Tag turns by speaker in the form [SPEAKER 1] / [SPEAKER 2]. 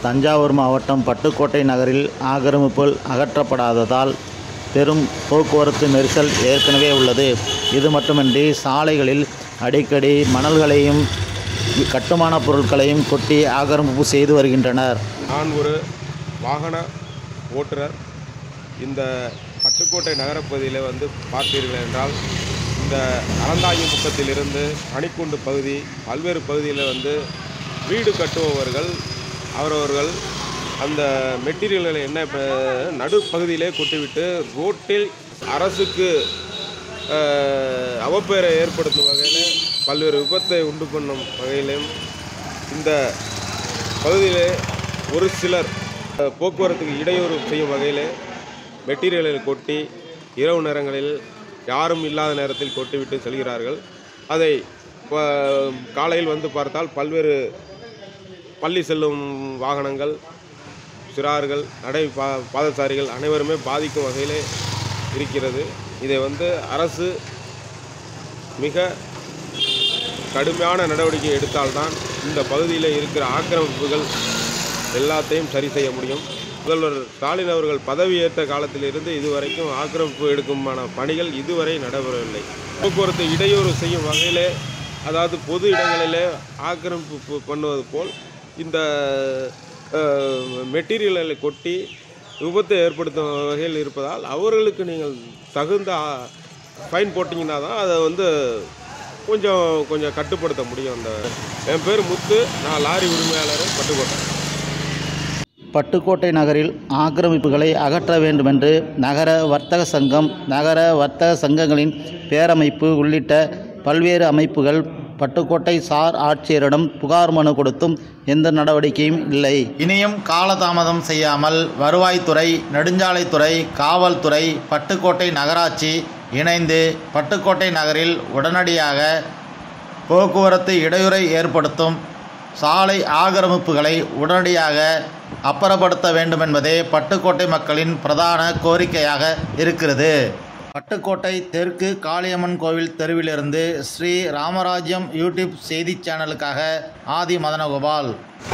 [SPEAKER 1] தஞ்சாவூர் மாவட்டம் பட்டுக்கோட்டை நகரில் ஆக்கிரமிப்புகள் அகற்றப்படாததால் பெரும் போக்குவரத்து நெரிசல் ஏற்கனவே உள்ளது இது மட்டுமின்றி சாலைகளில் அடிக்கடி மணல்களையும் கட்டுமான பொருட்களையும் கொட்டி ஆக்கிரமிப்பு செய்து வருகின்றனர்
[SPEAKER 2] நான் ஒரு வாகன ஓட்டுநர் இந்த பட்டுக்கோட்டை நகரப்பகுதியில் வந்து பார்த்தீர்கள் என்றால் இந்த அறந்தாங்கி முக்கத்திலிருந்து மணிக்குண்டு பகுதி பல்வேறு பகுதியில் வந்து வீடு கட்டுபவர்கள் அவரவர்கள் அந்த மெட்டீரியல்களை என்ன ப- நடுப்பகுதியிலே கொட்டிவிட்டு ரோட்டில் அரசுக்கு அஹ், அவப்பெயரை ஏற்படுத்தும் வகையில் பல்வேறு விபத்தை உண்டு பண்ணும் வகையிலும் இந்த பகுதியிலே ஒரு சிலர் அஹ், போக்குவரத்துக்கு இடையூறு செய்யும் வகையில் மெட்டீரியல்களை கொட்டி இரவு நேரங்களில் யாரும் இல்லாத நேரத்தில் கொட்டிவிட்டு செல்கிறார்கள் அதை ப- காலையில் வந்து பார்த்தால் பல்வேறு பள்ளி செல்லும் வாகனங்கள் சிறார்கள் நடை பா பாதசாரிகள் அனைவருமே பாதிக்கும் வகையிலே இருக்கிறது இதை வந்து அரசு மிக கடுமையான நடவடிக்கை எடுத்தால்தான் இந்த பகுதியில் இருக்கிற ஆக்கிரமிப்புகள் எல்லாத்தையும் சரி செய்ய முடியும் முதல்வர் ஸ்டாலின் அவர்கள் பதவியேற்ற காலத்திலிருந்து இதுவரைக்கும் ஆக்கிரமிப்பு எடுக்குமான பணிகள் இதுவரை நடைபெறவில்லை போக்குவரத்து இடையூறு செய்யும் வகையிலே அதாவது பொது இடங்களிலே ஆக்கிரமிப்பு பு- பண்ணுவது போல் இந்த மெட்டீரியல்களை கொட்டி விபத்தை ஏற்படுத்தும் வகையில் இருப்பதால் அவர்களுக்கு நீங்கள் தகுந்த ஃபைன் போட்டிங்கன்னா தான் அதை வந்து கொஞ்சம் கொஞ்சம் கட்டுப்படுத்த முடியும் அந்த என் பேர் முத்து நான் லாரி உரிமையாளர் பட்டுக்கோட்டை
[SPEAKER 1] பட்டுக்கோட்டை நகரில் ஆக்கிரமிப்புகளை அகற்ற வேண்டுமென்று நகர வர்த்தக சங்கம் நகர வர்த்தக சங்கங்களின் பேரமைப்பு உள்ளிட்ட பல்வேறு அமைப்புகள் பட்டுக்கோட்டை சார் ஆட்சியரிடம் புகார் மனு கொடுத்தும் எந்த நடவடிக்கையும் இல்லை இனியும் காலதாமதம் செய்யாமல் வருவாய்த்துறை நெடுஞ்சாலைத்துறை காவல்துறை பட்டுக்கோட்டை நகராட்சி இணைந்து பட்டுக்கோட்டை நகரில் உடனடியாக போக்குவரத்து இடையூறை ஏற்படுத்தும் சாலை ஆக்கிரமிப்புகளை உடனடியாக அப்புறப்படுத்த வேண்டுமென்பதே பட்டுக்கோட்டை மக்களின் பிரதான கோரிக்கையாக இருக்கிறது பட்டுக்கோட்டை தெற்கு காளியம்மன் கோவில் தெருவிலிருந்து ஸ்ரீ ராமராஜ்யம் யூடியூப் செய்தி சேனலுக்காக ஆதி மதனகோபால்